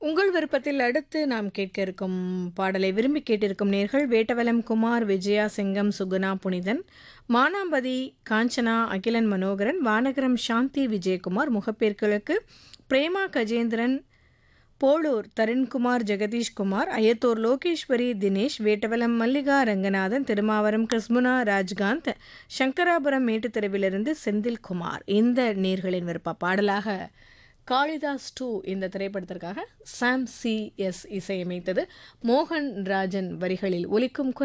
உங்கள் விருப்பத்தில் அடுத்து நாம் கேட்க இருக்கும் பாடலை விரும்பி கேட்டிருக்கும் நேர்கள் வேட்டவலம் குமார் விஜயா சிங்கம் சுகுணா புனிதன் மானாம்பதி காஞ்சனா அகிலன் மனோகரன் வானகரம் சாந்தி விஜயகுமார் முகப்பேர்களுக்கு பிரேமா கஜேந்திரன் போளூர் தருண்குமார் ஜெகதீஷ்குமார் அயத்தூர் லோகேஸ்வரி தினேஷ் வேட்டவலம் மல்லிகா ரங்கநாதன் திருமாவரம் கிருஷ்முனா ராஜ்காந்த் சங்கராபுரம் மேட்டுத்தெருவிலிருந்து செந்தில்குமார் இந்த நேர்களின் விருப்ப பாடலாக காளிதாஸ் டூ இந்த திரைப்படத்திற்காக சாம் சி எஸ் இசையமைத்தது மோகன் ராஜன் வரிகளில் ஒலிக்கும் குரல்